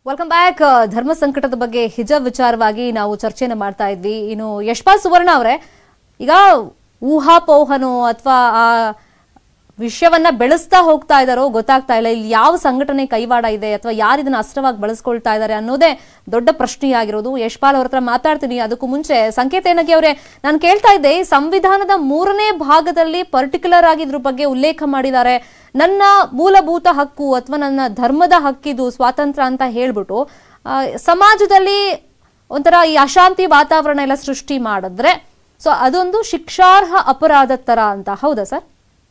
Welcome back ಧರ್ಮ ಸಂಕಟದ ಬಗ್ಗೆ ಹಿಜಾಬ್ ವಿಚಾರವಾಗಿ ನಾವು ಚರ್ಚೆನ ಮಾಡ್ತಾ ಇದ್ವಿ ಇನ್ನು ಯಶ್ಪಾಲ್ ಸುವರ್ಣ ಅವರೇ ಈಗ ಊಹಾಪೋಹನೋ ಅಥವಾ ಆ ವಿಷಯವನ್ನ ಬೆಳೆಸ್ತಾ ಹೋಗ್ತಾ ಇದಾರೋ ಗೊತ್ತಾಗ್ತಾ ಇಲ್ಲ ಇಲ್ಲಿ ಯಾವ ಸಂಘಟನೆ ಕೈವಾಡ ಇದೆ ಅಥವಾ ಯಾರು ಇದನ್ನ ಅಸ್ತ್ರವಾಗಿ ಬಳಸ್ಕೊಳ್ತಾ ಇದ್ದಾರೆ ಅನ್ನೋದೇ ದೊಡ್ಡ ಪ್ರಶ್ನೆಯಾಗಿರೋದು ಯಶ್ಪಾಲ್ ಅವ್ರ ಹತ್ರ ಮಾತಾಡ್ತೀನಿ ಅದಕ್ಕೂ ಮುಂಚೆ ಸಂಕೇತ ಏನಕ್ಕೆ ಅವರೇ ನಾನು ಕೇಳ್ತಾ ಇದ್ದೆ ಈ ಸಂವಿಧಾನದ ಮೂರನೇ ಭಾಗದಲ್ಲಿ ಪರ್ಟಿಕ್ಯುಲರ್ ಆಗಿ ಇದ್ರ ಬಗ್ಗೆ ಉಲ್ಲೇಖ ಮಾಡಿದ್ದಾರೆ ನನ್ನ ಮೂಲಭೂತ ಹಕ್ಕು ಅಥವಾ ನನ್ನ ಧರ್ಮದ ಹಕ್ಕಿದು ಸ್ವಾತಂತ್ರ್ಯ ಅಂತ ಹೇಳ್ಬಿಟ್ಟು ಆ, ಸಮಾಜದಲ್ಲಿ ಒಂಥರ ಈ ಅಶಾಂತಿ ವಾತಾವರಣ ಎಲ್ಲ ಸೃಷ್ಟಿ ಮಾಡಿದ್ರೆ ಸೊ ಅದೊಂದು ಶಿಕ್ಷಾರ್ಹ ಅಪರಾಧದ ತರ ಅಂತ ಹೌದಾ ಸರ್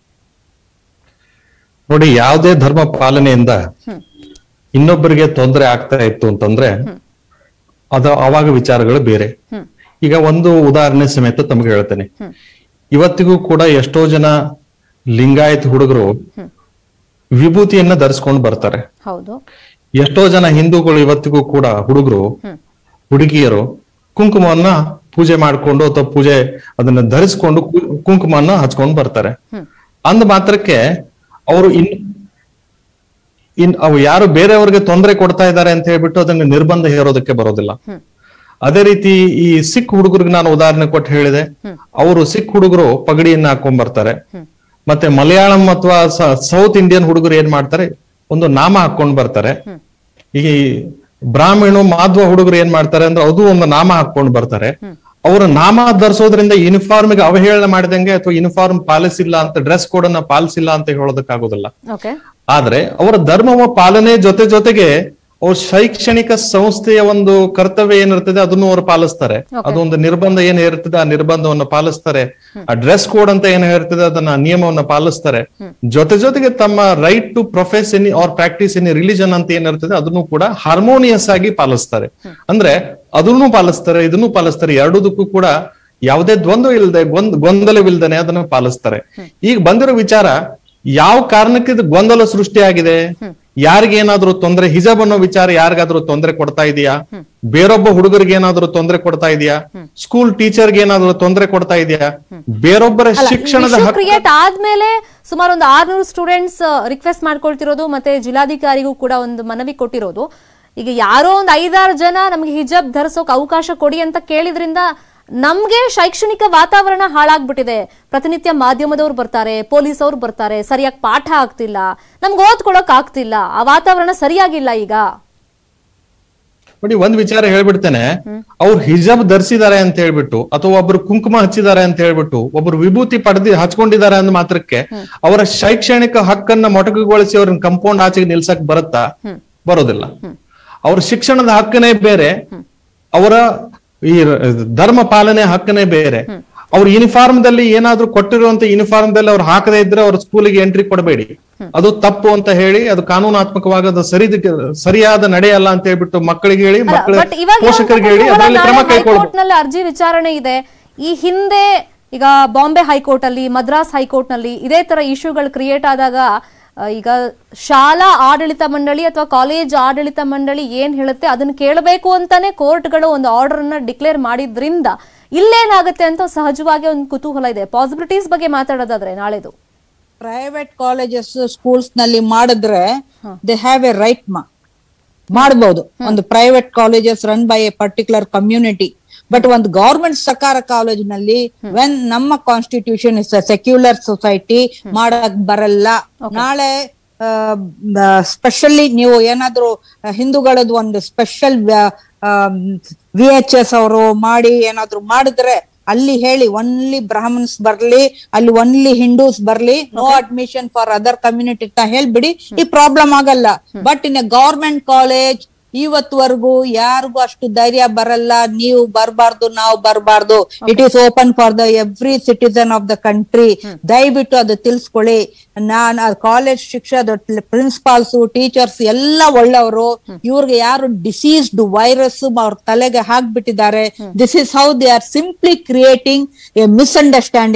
ನೋಡಿ ಯಾವುದೇ ಧರ್ಮ ಪಾಲನೆಯಿಂದ ಇನ್ನೊಬ್ಬರಿಗೆ ತೊಂದರೆ ಆಗ್ತಾ ಇತ್ತು ಅಂತಂದ್ರೆ ಅದು ಅವಾಗ ವಿಚಾರಗಳು ಬೇರೆ ಹ್ಮ್. ಈಗ ಒಂದು ಉದಾಹರಣೆ ಸಮೇತ ತಮಗೆ ಹೇಳ್ತೇನೆ ಇವತ್ತಿಗೂ ಕೂಡ ಎಷ್ಟೋ ಜನ ಲಿಂಗಾಯತ್ ಹುಡುಗರು ವಿಭೂತಿಯನ್ನ ಧರಿಸ್ಕೊಂಡು ಬರ್ತಾರೆ ಹೌದು ಎಷ್ಟೋ ಜನ ಹಿಂದೂಗಳು ಇವತ್ತಿಗೂ ಕೂಡ ಹುಡುಗರು ಹ್ಮ್. ಹುಡುಗಿಯರು ಕುಂಕುಮವನ್ನ ಪೂಜೆ ಮಾಡ್ಕೊಂಡು ಅಥವಾ ಪೂಜೆ ಅದನ್ನ ಧರಿಸ್ಕೊಂಡು ಕು- ಕುಂಕುಮವನ್ನ ಹಚ್ಕೊಂಡು ಬರ್ತಾರೆ ಹ್ಮ್. ಅಂದ ಮಾತ್ರಕ್ಕೆ ಅವರು ಇನ್ ಇನ್ ಅವು ಯಾರು ಬೇರೆಯವ್ರಿಗೆ ತೊಂದರೆ ಕೊಡ್ತಾ ಇದ್ದಾರೆ ಅಂತ ಹೇಳ್ಬಿಟ್ಟು ಅದನ್ನ ನಿರ್ಬಂಧ ಹೇರೋದಕ್ಕೆ ಬರೋದಿಲ್ಲ ಹ್ಮ್. ಅದೇ ರೀತಿ ಈ ಸಿಖ್ ಹುಡುಗರಿಗೆ ನಾನು ಉದಾಹರಣೆ ಕೊಟ್ಟು ಹೇಳಿದೆ ಅವರು ಸಿಖ್ ಹುಡುಗರು ಪಗಡಿಯನ್ನ ಹಾಕೊಂಡ್ ಬರ್ತಾರೆ ಮತ್ತೆ ಮಲಯಾಳಂ ಅಥವಾ ಸೌತ್ ಇಂಡಿಯನ್ ಹುಡುಗರು ಏನ್ ಮಾಡ್ತಾರೆ ಒಂದು ನಾಮ ಹಾಕೊಂಡ್ ಬರ್ತಾರೆ ಈ ಬ್ರಾಹ್ಮಣ ಮಾಧ್ವ ಹುಡುಗರು ಏನ್ ಮಾಡ್ತಾರೆ ಅಂದ್ರೆ ಅದು ಒಂದು ನಾಮ ಹಾಕೊಂಡ್ ಬರ್ತಾರೆ ಅವರು ನಾಮ ಧರಿಸೋದ್ರಿಂದ ಯೂನಿಫಾರ್ಮ್ಗೆ ಅವಹೇಳನ ಮಾಡಿದಂಗೆ ಅಥವಾ ಯೂನಿಫಾರ್ಮ್ ಪಾಲಿಸಿಲ್ಲ ಅಂತ ಡ್ರೆಸ್ ಕೋಡ್ ಅನ್ನ ಪಾಲಿಸಿಲ್ಲ ಅಂತ ಹೇಳೋದಕ್ಕಾಗೋದಿಲ್ಲ ಓಕೆ ಆದ್ರೆ ಅವರ ಧರ್ಮವ ಪಾಲನೆ ಜೊತೆ ಜೊತೆಗೆ ಅವ್ರ ಶೈಕ್ಷಣಿಕ ಸಂಸ್ಥೆಯ ಒಂದು ಕರ್ತವ್ಯ ಏನಿರ್ತದೆ ಅದನ್ನು ಅವರು ಪಾಲಿಸ್ತಾರೆ ಅದೊಂದು ನಿರ್ಬಂಧ ಏನ್ ಇರ್ತದೆ ಆ ನಿರ್ಬಂಧವನ್ನ ಪಾಲಿಸ್ತಾರೆ ಆ ಡ್ರೆಸ್ ಕೋಡ್ ಅಂತ ಏನ್ ಇರ್ತದೆ ಅದನ್ನ ನಿಯಮವನ್ನ ಪಾಲಿಸ್ತಾರೆ ಜೊತೆ ಜೊತೆಗೆ ತಮ್ಮ right to profess any or practice any religion ಅಂತ ಏನಿರ್ತದೆ ಅದನ್ನು ಕೂಡ ಹಾರ್ಮೋನಿಯಸ್ ಆಗಿ ಪಾಲಿಸ್ತಾರೆ ಅಂದ್ರೆ ಅದನ್ನು ಪಾಲಿಸ್ತಾರೆ ಇದನ್ನು ಪಾಲಿಸ್ತಾರೆ ಎರಡೂದಕ್ಕೂ ಕೂಡ ಯಾವುದೇ ದ್ವಂದ್ವ ಇಲ್ಲದೆ ಗೊಂದ್ ಗೊಂದಲವಿಲ್ದನೆ ಅದನ್ನ ಪಾಲಿಸ್ತಾರೆ ಈಗ ಬಂದಿರೋ ವಿಚಾರ ಯಾವ ಕಾರಣಕ್ಕೆ ಇದು ಗೊಂದಲ ಸೃಷ್ಟಿಯಾಗಿದೆ ಯಾರಿಗೇನಾದ್ರೂ ತೊಂದರೆ ಹಿಜಾಬ್ ಅನ್ನೋ ವಿಚಾರ ಯಾರಿಗಾದ್ರೂ ತೊಂದರೆ ಕೊಡ್ತಾ ಇದೆಯಾ ಬೇರೊಬ್ಬ ಹುಡುಗರಿಗೆ ಏನಾದ್ರೂ ತೊಂದರೆ ಕೊಡ್ತಾ ಇದೆಯಾ ಸ್ಕೂಲ್ ಟೀಚರ್ಗೆ ಏನಾದ್ರೂ ತೊಂದರೆ ಕೊಡ್ತಾ ಇದೆಯಾ ಬೇರೊಬ್ಬರ ಶಿಕ್ಷಣದ ಹಕ್ಕು ಕ್ರಿಯೇಟ್ ಆದ್ಮೇಲೆ ಸುಮಾರು ಒಂದು ಆರ್ನೂರು ಸ್ಟೂಡೆಂಟ್ಸ್ ರಿಕ್ವೆಸ್ಟ್ ಮಾಡ್ಕೊಳ್ತಿರೋದು ಮತ್ತೆ ಜಿಲ್ಲಾಧಿಕಾರಿಗೂ ಕೂಡ ಒಂದು ಮನವಿ ಕೊಟ್ಟಿರೋದು ಈಗ ಯಾರೋ ಒಂದು ಐದಾರು ಜನ ನಮಗೆ ಹಿಜಾಬ್ ಧರಿಸೋಕ್ ಅವಕಾಶ ಕೊಡಿ ಅಂತ ಕೇಳಿದ್ರಿಂದ ನಮ್ಗೆ ಶೈಕ್ಷಣಿಕ ವಾತಾವರಣ ಹಾಳಾಗ್ಬಿಟ್ಟಿದೆ ಪ್ರತಿನಿತ್ಯ ಮಾಧ್ಯಮದವ್ರು ಬರ್ತಾರೆ ಪೊಲೀಸ್ ಅವ್ರು ಬರ್ತಾರೆ ಸರಿಯಾಗಿ ಪಾಠ ಆಗ್ತಿಲ್ಲ ನಮ್ಗೆ ಓದ್ಕೊಳಕ್ ಆಗ್ತಿಲ್ಲ ಆ ವಾತಾವರಣ ಸರಿಯಾಗಿಲ್ಲ ಈಗ ನೋಡಿ ಒಂದ್ ವಿಚಾರ ಹೇಳ್ಬಿಡ್ತೇನೆ ಅವ್ರು ಹಿಜಾಬ್ ಧರಿಸಿದ್ದಾರೆ ಅಂತ ಹೇಳ್ಬಿಟ್ಟು ಅಥವಾ ಒಬ್ರು ಕುಂಕುಮ ಹಚ್ಚಿದ್ದಾರೆ ಅಂತ ಹೇಳ್ಬಿಟ್ಟು ಒಬ್ರು ವಿಭೂತಿ ಪಡೆದಿ ಹಚ್ಕೊಂಡಿದ್ದಾರೆ ಅಂದ ಮಾತ್ರಕ್ಕೆ ಅವರ ಶೈಕ್ಷಣಿಕ ಹಕ್ಕನ್ನ ಮೊಟಕುಗೊಳಿಸಿ ಅವ್ರನ್ನ ಕಂಪೌಂಡ್ ಆಚೆಗೆ ನಿಲ್ಸಕ್ ಬರುತ್ತಾ ಬರೋದಿಲ್ಲ ಅವ್ರ ಶಿಕ್ಷಣದ ಹಕ್ಕನೇ ಬೇರೆ ಅವರ ಈ ರ- ಧರ್ಮ ಪಾಲನೆ ಹಕ್ಕನೇ ಬೇರೆ ಅವ್ರ ಯೂನಿಫಾರ್ಮ್ ದಲ್ಲಿ ಏನಾದ್ರೂ ಕೊಟ್ಟಿರುವಂತ ಯೂನಿಫಾರ್ಮ್ ದಲ್ಲಿ ಅವ್ರು ಹಾಕದೇ ಇದ್ರೆ ಅವ್ರ ಸ್ಕೂಲಿಗೆ ಎಂಟ್ರಿ ಕೊಡಬೇಡಿ ಅದು ತಪ್ಪು ಅಂತ ಹೇಳಿ ಅದು ಕಾನೂನಾತ್ಮಕವಾಗಿ ಅದು ಸರಿ ಸರಿಯಾದ ನಡೆಯಲ್ಲ ಅಂತ ಹೇಳ್ಬಿಟ್ಟು ಮಕ್ಕಳಿಗೆ ಹೇಳಿ ಮಕ್ಕಳ ಬಟ್ ಇವಾಗ ಪೋಷಕರಿಗೆ ಹೇಳಿ ಅದರಲ್ಲಿ ಕ್ರಮ ಕೈಗೊಳ್ಬೇಕು ಹೈಕೋರ್ಟ್ ನಲ್ಲಿ ಅರ್ಜಿ ವಿಚಾರಣೆ ಇದೆ ಈ ಹಿಂದೆ ಈಗ ಬಾಂಬೆ ಹೈಕೋರ್ಟ್ ಅಲ್ಲಿ ಮದ್ರಾಸ್ ಹೈಕೋರ್ಟ್ ನಲ್ಲಿ ಇದೇ ತರ ಇಶ್ಯೂಗಳು ಕ್ರಿಯೇಟ್ ಆದಾಗ ಆ, ಈಗ ಶಾಲಾ ಆಡಳಿತ ಮಂಡಳಿ ಅಥವಾ ಕಾಲೇಜ್ ಆಡಳಿತ ಮಂಡಳಿ ಏನ್ ಹೇಳುತ್ತೆ ಅದನ್ನ ಕೇಳಬೇಕು ಅಂತಾನೆ ಕೋರ್ಟ್ಗಳು ಒಂದು ಆರ್ಡರ್ ಅನ್ನ ಡಿಕ್ಲೇರ್ ಮಾಡಿದ್ರಿಂದ ಇಲ್ಲೇನಾಗುತ್ತೆ ಅಂತ ಸಹಜವಾಗಿ ಒಂದು ಕುತೂಹಲ ಇದೆ ಪಾಸಿಬಿಲಿಟೀಸ್ ಬಗ್ಗೆ ಮಾತಾಡೋದಾದ್ರೆ ನಾಳೆದು ಪ್ರೈವೇಟ್ ಕಾಲೇಜಸ್ ಸ್ಕೂಲ್ಸ್ ನಲ್ಲಿ ಮಾಡಿದ್ರೆ ದೇ ಹ್ಯಾವ್ ಎ ರೈಟ್ ಮಾ ಮಾಡಬಹುದು ಒಂದು private colleges run by a particular community but ಒಂದು ಗವರ್ಮೆಂಟ್ ಸರ್ಕಾರ ಕಾಲೇಜಿನಲ್ಲಿ ವೆನ್ ನಮ್ಮ ಕಾನ್ಸ್ಟಿಟ್ಯೂಷನ್ ಇಸ್ ಸೆಕ್ಯುಲರ್ ಸೊಸೈಟಿ ಮಾಡಕ್ ಬರಲ್ಲ ನಾಳೆ ಸ್ಪೆಷಲಿ ನೀವು ಏನಾದ್ರೂ ಹಿಂದೂಗಳದ್ದು ಒಂದು ಸ್ಪೆಷಲ್ ವಿ ಎಚ್ ಎಸ್ ಅವರು ಮಾಡಿ ಏನಾದ್ರು ಮಾಡಿದ್ರೆ ಅಲ್ಲಿ ಹೇಳಿ ಒನ್ಲಿ ಬ್ರಾಹ್ಮಣ್ಸ್ ಬರ್ಲಿ ಅಲ್ಲಿ ಒನ್ಲಿ ಹಿಂದೂಸ್ ಬರ್ಲಿ no admission for other community ಅಂತ ಹೇಳ್ಬಿಡಿ ಈ ಪ್ರಾಬ್ಲಮ್ ಆಗಲ್ಲ but in a government college ಇವತ್ವರೆಗೂ ಯಾರಿಗೂ ಅಷ್ಟು ಧೈರ್ಯ ಬರಲ್ಲ ನೀವು ಬರಬಾರ್ದು ನಾವು ಬರಬಾರ್ದು it is open for the every citizen of the country ದಯವಿಟ್ಟು ಅದು ತಿಳಿಸ್ಕೊಳ್ಳಿ ನಾನ್ ಕಾಲೇಜ್ ಶಿಕ್ಷದ ಪ್ರಿನ್ಸಿಪಾಲ್ಸ್ ಟೀಚರ್ಸ್ ಎಲ್ಲ ಒಳ್ಳೆಯವರು ಇವ್ರಿಗೆ ಯಾರು ಡಿಸೀಸ್ಡ್ ವೈರಸ್ ಅವ್ರ ತಲೆಗೆ ಹಾಕ್ಬಿಟ್ಟಿದ್ದಾರೆ this is how they are simply creating a misunderstanding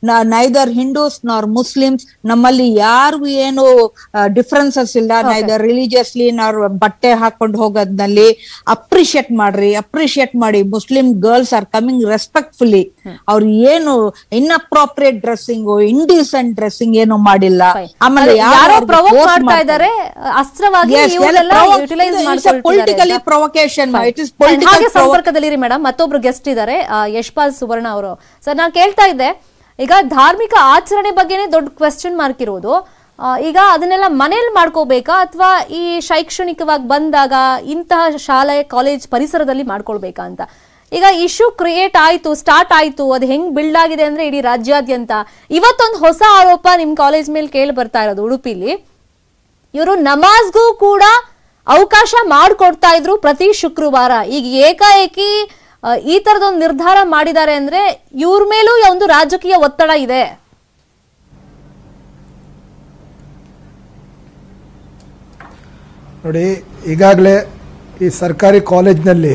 neither Hindus nor Muslims ನಮ್ಮಲ್ಲಿ ಯಾರಿಗೂ ಏನು ಡಿಫ್ರೆನ್ಸಸ್ ಇಲ್ಲ ನೈದರ್ ರಿಲಿಜಿಯಸ್ಲಿ ನಾರ್ ಬಟ್ಟೆ ಹಾಕೊಂಡು ಹೋಗೋದ್ನಲ್ಲಿ ಅಪ್ರಿಶಿಯೇಟ್ ಮಾಡ್ರಿ ಅಪ್ರಿಶಿಯೇಟ್ ಮಾಡಿ Muslim girls are coming respectfully ಅವ್ರು ಏನು ಇನ್ಅಪ್ರಾಪ್ರಿಯೇಟ್ ಡ್ರೆಸ್ಸಿಂಗ್ ಇಂಡಿಸೆಂಟ್ ಡ್ರೆಸ್ಸಿಂಗ್ ಏನು ಮಾಡಿಲ್ಲ ಆಮೇಲೆ ಯಾರೋ ಪ್ರವೋಕ್ ಮಾಡ್ತಾ ಇದ್ದಾರೆ ಅಸ್ತ್ರವಾಗಿ ಇವರೆಲ್ಲ utilise politically provocation it is ಹಾಗೆ ಪೊಲಿಟಿಕಲ್ ಸಂಪರ್ಕದಲ್ಲಿರಿ ಮೇಡಮ್ ಮತ್ತೊಬ್ರು ಗೆಸ್ಟ್ ಇದ್ದಾರೆ ಆ, ಯಶ್ಪಾಲ್ ಸುವರ್ಣ ಅವರು ಸರ್ ನಾನು ಕೇಳ್ತಾ ಇದ್ದೆ ಈಗ ಧಾರ್ಮಿಕ ಆಚರಣೆ ಬಗ್ಗೆನೇ ದೊಡ್ಡ ಕ್ವೆಶ್ಚನ್ ಮಾರ್ಕ್ ಇರೋದು ಆ, ಈಗ ಅದನ್ನೆಲ್ಲ ಮನೇಲಿ ಮಾಡ್ಕೋಬೇಕಾ ಅಥವಾ ಈ ಶೈಕ್ಷಣಿಕವಾಗಿ ಬಂದಾಗ ಇಂತಹ ಶಾಲೆ ಕಾಲೇಜ್ ಪರಿಸರದಲ್ಲಿ ಮಾಡ್ಕೊಳ್ಬೇಕಾ ಅಂತ ಈಗ ಇಶ್ಯೂ ಕ್ರಿಯೇಟ್ ಆಯ್ತು ಸ್ಟಾರ್ಟ್ ಆಯ್ತು ಅದು ಹೆಂಗ್ ಬಿಲ್ಡ್ ಆಗಿದೆ ಅಂದ್ರೆ ಇಡೀ ರಾಜ್ಯಾದ್ಯಂತ ಇವತ್ತೊಂದು ಹೊಸ ಆರೋಪ ನಿಮ್ ಕಾಲೇಜ್ ಮೇಲೆ ಕೇಳಿ ಬರ್ತಾ ಇರೋದು ಉಡುಪಿಲಿ ಇವರು ನಮಾಜ್ಗೂ ಕೂಡ ಅವಕಾಶ ಮಾಡಿಕೊಡ್ತಾ ಇದ್ರು ಪ್ರತಿ ಶುಕ್ರವಾರ ಈಗ ಏಕಾಏಕಿ ಆ, ಈ ತರದೊಂದು ನಿರ್ಧಾರ ಮಾಡಿದ್ದಾರೆ ಅಂದ್ರೆ ಇವ್ರ ಮೇಲೂ ಒಂದು ರಾಜಕೀಯ ಒತ್ತಡ ಇದೆ ನೋಡಿ ಈಗಾಗಲೇ ಈ ಸರ್ಕಾರಿ ಕಾಲೇಜ್ನಲ್ಲಿ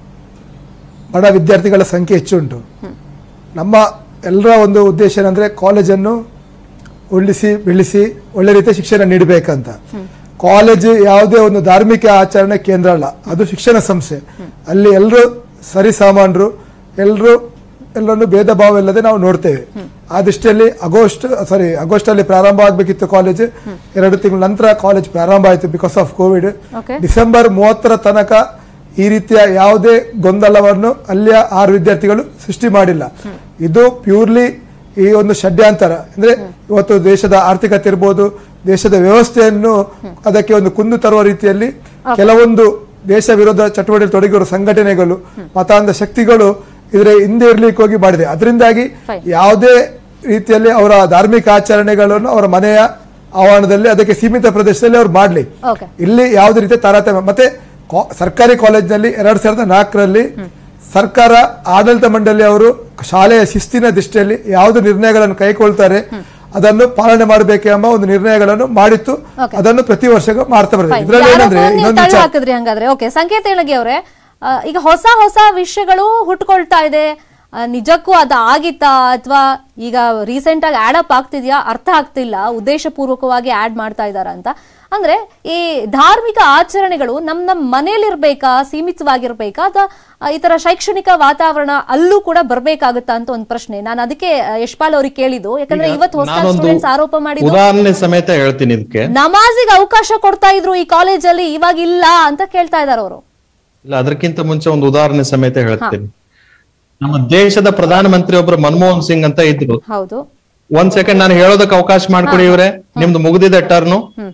ಬಡ ವಿದ್ಯಾರ್ಥಿಗಳ ಸಂಖ್ಯೆ ಹೆಚ್ಚುಂಟು ನಮ್ಮ ಎಲ್ಲರ ಒಂದು ಉದ್ದೇಶ ಏನಂದ್ರೆ ಕಾಲೇಜನ್ನು ಉಳಿಸಿ ಬೆಳೆಸಿ ಒಳ್ಳೆ ರೀತಿಯ ಶಿಕ್ಷಣ ನೀಡಬೇಕಂತ ಕಾಲೇಜು ಯಾವುದೇ ಒಂದು ಧಾರ್ಮಿಕ ಆಚರಣೆ ಕೇಂದ್ರ ಅಲ್ಲ ಅದು ಶಿಕ್ಷಣ ಸಂಸ್ಥೆ ಅಲ್ಲಿ ಎಲ್ಲರೂ ಸರಿಸಾಮಾನ್ರು ಎಲ್ಲರೂ ಎಲ್ಲರನ್ನು ಭೇದ ಭಾವ ಇಲ್ಲದೆ ನಾವು ನೋಡ್ತೇವೆ ಆ ದೃಷ್ಟಿಯಲ್ಲಿ ಆಗಸ್ಟ್ ಸಾರಿ ಆಗಸ್ಟ್ ಅಲ್ಲಿ ಪ್ರಾರಂಭ ಆಗಬೇಕಿತ್ತು ಕಾಲೇಜ್ ಎರಡು ತಿಂಗಳ ನಂತರ ಕಾಲೇಜ್ ಪ್ರಾರಂಭ ಆಯಿತು because of Covid Okay. December ಮೂವತ್ತರ ತನಕ ಈ ರೀತಿಯ ಯಾವುದೇ ಗೊಂದಲವನ್ನು ಅಲ್ಲಿಯ ಆರು ವಿದ್ಯಾರ್ಥಿಗಳು ಸೃಷ್ಟಿ ಮಾಡಿಲ್ಲ ಇದು ಪ್ಯೂರ್ಲಿ ಈ ಒಂದು ಷಡ್ಯಂತರ ಅಂದ್ರೆ ಇವತ್ತು ದೇಶದ ಆರ್ಥಿಕತೆ ಇರ್ಬೋದು ದೇಶದ ವ್ಯವಸ್ಥೆಯನ್ನು ಅದಕ್ಕೆ ಒಂದು ಕುಂದು ತರುವ ರೀತಿಯಲ್ಲಿ ಕೆಲವೊಂದು ದೇಶ ವಿರೋಧ ಚಟುವಟಿಕೆ ತೊಡಗಿರುವ ಸಂಘಟನೆಗಳು ಮತಾಂಧ ಶಕ್ತಿಗಳು ಇದರ ಹಿಂದೆ ಇರ್ಲಿಕ್ಕೆ ಹೋಗಿ ಮಾಡಿದೆ ಅದರಿಂದಾಗಿ Fine. ಯಾವುದೇ ರೀತಿಯಲ್ಲಿ ಅವರ ಧಾರ್ಮಿಕ ಆಚರಣೆಗಳನ್ನು ಅವರ ಮನೆಯ ಆವರಣದಲ್ಲಿ ಅದಕ್ಕೆ ಸೀಮಿತ ಪ್ರದೇಶದಲ್ಲಿ ಅವ್ರು ಮಾಡ್ಲಿ ಓಕೆ ಇಲ್ಲಿ ಯಾವುದೇ ರೀತಿಯ ತಾರತಮ್ಯ ಮತ್ತೆ ಕಾ- ಸರ್ಕಾರಿ ಕಾಲೇಜಿನಲ್ಲಿ ಎರಡ್ ಸಾವಿರದ ನಾಲ್ಕರಲ್ಲಿ ಸರ್ಕಾರ ಆಡಳಿತ ಮಂಡಳಿ ಅವರು ಶಾಲೆಯ ಶಿಸ್ತಿನ ದೃಷ್ಟಿಯಲ್ಲಿ ಯಾವುದು ನಿರ್ಣಯಗಳನ್ನು ಕೈಗೊಳ್ತಾರೆ ಅದನ್ನು ಪಾಲನೆ ಮಾಡಬೇಕೆಂಬ ಒಂದು ನಿರ್ಣಯಗಳನ್ನು ಮಾಡಿತ್ತು Okay. ಅದನ್ನು ಪ್ರತಿ ವರ್ಷ ಮಾಡ್ತಾ ಬರ್ತದೆ Fine. ಇದರಲ್ಲಿ ಈ ಏನಂದ್ರೆ ಆರೋಪವನ್ನ ನೀವು ಇನ್ನೊಂದು ತಳ್ಳಿ ವಿಚಾರ ಹಾಕಿದ್ರಿ ಹಂಗಾದ್ರೆ ಓಕೆ ಸಂಕೇತ ಹೇಳಗಿ ಅವರೇ ಈಗ ಹೊಸ ಹೊಸ ವಿಷಯಗಳು ಹುಟ್ಕೊಳ್ತಾ ಇದೆ ಆ, ನಿಜಕ್ಕೂ ಅದು ಆಗಿತ್ತಾ ಅಥವಾ ಈಗ ರೀಸೆಂಟ್ ಆಗಿ ಆಡ್ ಅಪ್ ಆಗ್ತಿದ್ಯಾ ಅರ್ಥ ಆಗ್ತಿಲ್ಲ ಉದ್ದೇಶಪೂರ್ವಕವಾಗಿ ಆಡ್ ಮಾಡ್ತಾ ಇದಾರ ಅಂತ ಅಂದ್ರೆ ಈ ಧಾರ್ಮಿಕ ಆಚರಣೆಗಳು ನಮ್ ನಮ್ ಮನೇಲಿರ್ಬೇಕಾ ಸೀಮಿತವಾಗಿರ್ಬೇಕಾ ಅಥವಾ ಆ, ಈ ತರ ಶೈಕ್ಷಣಿಕ ವಾತಾವರಣ ಅಲ್ಲೂ ಕೂಡ ಬರ್ಬೇಕಾಗುತ್ತಾ ಅಂತ ಒಂದು ಪ್ರಶ್ನೆ ನಾನು ಅದಕ್ಕೆ ಆ, ಯಶ್ಪಾಲ್ ಅವ್ರಿಗೆ ಕೇಳಿದ್ದು ಯಾಕಂದ್ರೆ ಇವತ್ತು ಹೊಸ ನಾನೊಂದು ಸ್ಟೂಡೆಂಟ್ಸ್ ಆರೋಪ ಮಾಡಿದ್ದು ಉದಾಹರಣೆ ಸಮೇತ ಹೇಳ್ತೀನಿ ಇದಕ್ಕೆ ನಮಾಜಿಗೆ ಅವಕಾಶ ಕೊಡ್ತಾ ಇದ್ರು ಈ ಕಾಲೇಜಲ್ಲಿ ಇವಾಗ ಇಲ್ಲ ಅಂತ ಕೇಳ್ತಾ ಇದಾರೆ ಅವರು ಇಲ್ಲ ಅದಕ್ಕಿಂತ ಮುಂಚೆ ಒಂದು ಉದಾಹರಣೆ ಸಮೇತ ಹೇಳ್ತೀನಿ ನಮ್ಮ ದೇಶದ ಪ್ರಧಾನಮಂತ್ರಿ ಒಬ್ರು ಮನಮೋಹನ್ ಸಿಂಗ್ ಅಂತ ಇದ್ರು ಹೌದು ಒಂದ್ ಸೆಕೆಂಡ್ ನಾನು ಹೇಳೋದಕ್ಕೆ ಅವಕಾಶ ಮಾಡ್ಕೊಡಿ ಇವ್ರೆ ನಿಮ್ದು ಮುಗ್ದಿದೆ ಟರ್ನು ಹ್ಮ್.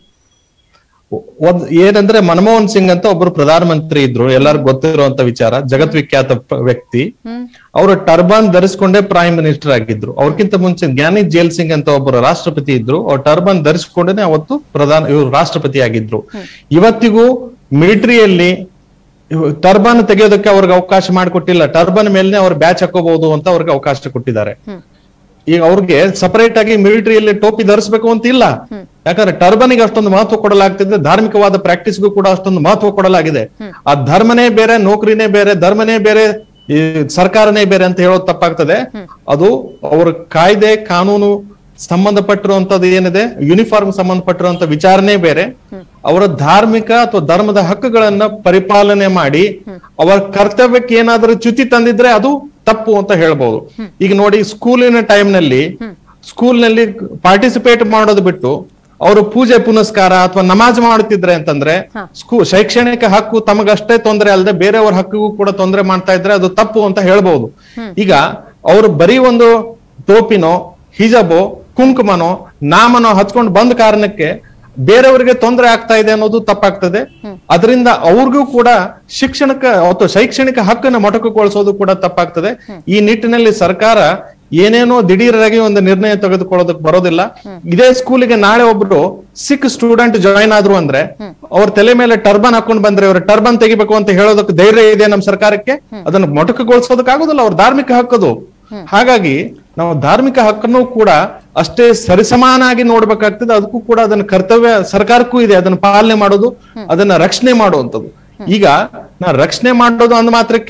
ಒಂದ್ ಏನಂದ್ರೆ ಮನಮೋಹನ್ ಸಿಂಗ್ ಅಂತ ಒಬ್ರು ಪ್ರಧಾನಮಂತ್ರಿ ಇದ್ರು ಎಲ್ಲರಿಗೂ ಗೊತ್ತಿರುವಂತ ವಿಚಾರ ಜಗದ್ವಿಖ್ಯಾತ ಪ- ವ್ಯಕ್ತಿ ಹ್ಮ್ ಅವರು ಟರ್ಬನ್ ಧರಿಸ್ಕೊಂಡೇ ಪ್ರೈಮ್ ಮಿನಿಸ್ಟರ್ ಆಗಿದ್ರು ಅವ್ರಕ್ಕಿಂತ ಮುಂಚೆ ಜ್ಞಾನಿ ಜೇಲ್ ಸಿಂಗ್ ಅಂತ ಒಬ್ಬರು ರಾಷ್ಟ್ರಪತಿ ಇದ್ರು ಅವ್ರು ಟರ್ಬನ್ ಧರಿಸ್ಕೊಂಡೇನೆ ಅವತ್ತು ಪ್ರಧಾನ ಇವರು ರಾಷ್ಟ್ರಪತಿ ಆಗಿದ್ರು ಇವತ್ತಿಗೂ ಮಿಲಿಟರಿಯಲ್ಲಿ ಟರ್ಬನ್ ತೆಗೆಯೋದಕ್ಕೆ ಅವ್ರಿಗೆ ಅವಕಾಶ ಮಾಡಿಕೊಟ್ಟಿಲ್ಲ ಟರ್ಬನ್ ಮೇಲೆ ಅವ್ರು ಬ್ಯಾಚ್ ಹಾಕೋಬಹುದು ಅಂತ ಅವ್ರಿಗೆ ಅವಕಾಶ ಕೊಟ್ಟಿದ್ದಾರೆ ಈಗ ಅವ್ರಿಗೆ ಸಪರೇಟ್ ಆಗಿ ಮಿಲಿಟರಿಯಲ್ಲಿ ಟೋಪಿ ಧರಿಸಬೇಕು ಅಂತ ಇಲ್ಲ ಯಾಕಂದ್ರೆ ಟರ್ಬನ್ಗೆ ಅಷ್ಟೊಂದು ಮಹತ್ವ ಕೊಡಲಾಗ್ತಿದೆ ಧಾರ್ಮಿಕವಾದ ಪ್ರಾಕ್ಟೀಸ್ಗೂ ಕೂಡ ಅಷ್ಟೊಂದು ಮಹತ್ವ ಕೊಡಲಾಗಿದೆ ಆ ಧರ್ಮನೇ ಬೇರೆ ನೌಕರಿನೇ ಬೇರೆ ಧರ್ಮನೇ ಬೇರೆ ಈ ಸರ್ಕಾರನೇ ಬೇರೆ ಅಂತ ಹೇಳೋದು ತಪ್ಪಾಗ್ತದೆ ಅದು ಅವ್ರ ಕಾಯ್ದೆ ಕಾನೂನು ಸಂಬಂಧಪಟ್ಟಿರುವಂತದ್ದು ಏನಿದೆ ಯೂನಿಫಾರ್ಮ್ ಸಂಬಂಧಪಟ್ಟಿರುವಂತ ವಿಚಾರನೆ ಬೇರೆ ಅವರ ಧಾರ್ಮಿಕ ಅಥವಾ ಧರ್ಮದ ಹಕ್ಕುಗಳನ್ನ ಪರಿಪಾಲನೆ ಮಾಡಿ ಅವರ ಕರ್ತವ್ಯಕ್ಕೆ ಏನಾದರೂ ಚ್ಯುತಿ ತಂದಿದ್ರೆ ಅದು ತಪ್ಪು ಅಂತ ಹೇಳ್ಬೋದು ಈಗ ನೋಡಿ ಸ್ಕೂಲಿನ ಟೈಮ್ ನಲ್ಲಿ ಸ್ಕೂಲ್ ನಲ್ಲಿ ಪಾರ್ಟಿಸಿಪೇಟ್ ಮಾಡೋದು ಬಿಟ್ಟು ಅವರು ಪೂಜೆ ಪುನಸ್ಕಾರ ಅಥವಾ ನಮಾಜ್ ಮಾಡುತ್ತಿದ್ರೆ ಅಂತಂದ್ರೆ ಸ್ಕೂ ಶೈಕ್ಷಣಿಕ ಹಕ್ಕು ತಮಗಷ್ಟೇ ತೊಂದರೆ ಅಲ್ಲದೆ ಬೇರೆಯವ್ರ ಹಕ್ಕಿಗೂ ಕೂಡ ತೊಂದರೆ ಮಾಡ್ತಾ ಇದ್ರೆ ಅದು ತಪ್ಪು ಅಂತ ಹೇಳ್ಬಹುದು ಈಗ ಅವರು ಬರೀ ಒಂದು ಟೋಪಿನೋ ಹಿಜಬೋ ಕುಂಕುಮನೋ ನಾಮನೋ ಹಚ್ಕೊಂಡು ಬಂದ ಕಾರಣಕ್ಕೆ ಬೇರೆಯವರಿಗೆ ತೊಂದರೆ ಆಗ್ತಾ ಇದೆ ಅನ್ನೋದು ತಪ್ಪಾಗ್ತದೆ ಅದರಿಂದ ಅವ್ರಿಗೂ ಕೂಡ ಶಿಕ್ಷಣಕ್ಕೆ ಅಥವಾ ಶೈಕ್ಷಣಿಕ ಹಕ್ಕನ್ನು ಮೊಟಕುಗೊಳಿಸೋದು ಕೂಡ ತಪ್ಪಾಗ್ತದೆ ಈ ನಿಟ್ಟಿನಲ್ಲಿ ಸರ್ಕಾರ ಏನೇನೋ ದಿಢೀರಾಗಿ ಒಂದು ನಿರ್ಣಯ ತೆಗೆದುಕೊಳ್ಳೋದಕ್ಕೆ ಬರೋದಿಲ್ಲ ಇದೇ ಸ್ಕೂಲಿಗೆ ನಾಳೆ ಒಬ್ರು ಸಿಕ್ ಸ್ಟೂಡೆಂಟ್ ಜಾಯಿನ್ ಆದ್ರು ಅಂದ್ರೆ ಅವ್ರ ತಲೆ ಮೇಲೆ ಟರ್ಬನ್ ಹಾಕೊಂಡ್ ಬಂದ್ರೆ ಅವ್ರ ಟರ್ಬನ್ ತೆಗಿಬೇಕು ಅಂತ ಹೇಳೋದಕ್ಕೆ ಧೈರ್ಯ ಇದೆ ನಮ್ಮ ಸರ್ಕಾರಕ್ಕೆ ಅದನ್ನು ಮೊಟಕುಗೊಳಿಸೋದಕ್ಕೆ ಆಗೋದಿಲ್ಲ ಅವ್ರ ಧಾರ್ಮಿಕ ಹಕ್ಕದು ಹಾಗಾಗಿ ನಾವು ಧಾರ್ಮಿಕ ಹಕ್ಕನ್ನು ಕೂಡ ಅಷ್ಟೇ ಸರಿಸಮಾನಾಗಿ ನೋಡ್ಬೇಕಾಗ್ತದೆ ಅದಕ್ಕೂ ಕೂಡ ಅದನ್ನ ಕರ್ತವ್ಯ ಸರ್ಕಾರಕ್ಕೂ ಇದೆ ಅದನ್ನ ಪಾಲನೆ ಮಾಡೋದು ಅದನ್ನ ರಕ್ಷಣೆ ಮಾಡುವಂಥದ್ದು ಈಗ ನಾ ರಕ್ಷಣೆ ಮಾಡೋದು ಅಂದ ಮಾತ್ರಕ್ಕೆ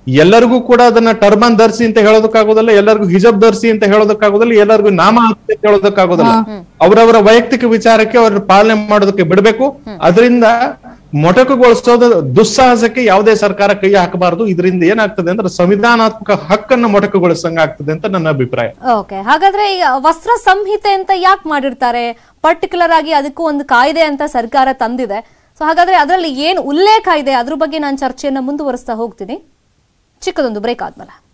ಎಲ್ಲರಿಗೂ ಕೂಡ ಅದನ್ನ ಟರ್ಬನ್ ಧರಿಸಿ ಅಂತ ಹೇಳೋದಕ್ಕಾಗೋದಿಲ್ಲ ಎಲ್ಲರಿಗೂ ಹಿಜಬ್ ಧರಿಸಿ ಅಂತ ಹೇಳೋದಕ್ಕಾಗೋದಿಲ್ಲ ಎಲ್ಲರಿಗೂ ನಾಮ ಹಾಕಿ ಅಂತ ಹೇಳೋದಕ್ಕಾಗೋದಿಲ್ಲ ಅವರವರ ವೈಯಕ್ತಿಕ ವಿಚಾರಕ್ಕೆ ಅವ್ರ ಪಾಲನೆ ಮಾಡೋದಕ್ಕೆ ಬಿಡಬೇಕು ಅದರಿಂದ ಮೊಟಕುಗೊಳಿಸೋದ ದುಸ್ಸಾಹಸಕ್ಕೆ ಯಾವುದೇ ಸರ್ಕಾರ ಕೈ ಹಾಕಬಾರದು ಇದರಿಂದ ಏನಾಗ್ತದೆ ಅಂದ್ರೆ ಸಂವಿಧಾನಾತ್ಮಕ ಹಕ್ಕನ್ನ ಮೊಟಕುಗೊಳಿಸಂಗ ಆಗ್ತದೆ ಅಂತ ನನ್ನ ಅಭಿಪ್ರಾಯ ಓಕೆ ಹಾಗಾದ್ರೆ ಈ ವಸ್ತ್ರ ಸಂಹಿತೆ ಅಂತ ಯಾಕೆ ಮಾಡಿರ್ತಾರೆ ಪರ್ಟಿಕ್ಯುಲರ್ ಆಗಿ ಅದಕ್ಕೂ ಒಂದು ಕಾಯ್ದೆ ಅಂತ ಸರ್ಕಾರ ತಂದಿದೆ ಸೊ ಹಾಗಾದ್ರೆ ಅದರಲ್ಲಿ ಏನು ಉಲ್ಲೇಖ ಇದೆ ಅದ್ರ ಬಗ್ಗೆ ನಾನು ಚರ್ಚೆಯನ್ನ ಮುಂದುವರಿಸ್ತಾ ಹೋಗ್ತೀನಿ ಚಿಕ್ಕದೊಂದು ಬ್ರೇಕ್ ಆದ್ಮೇಲೆ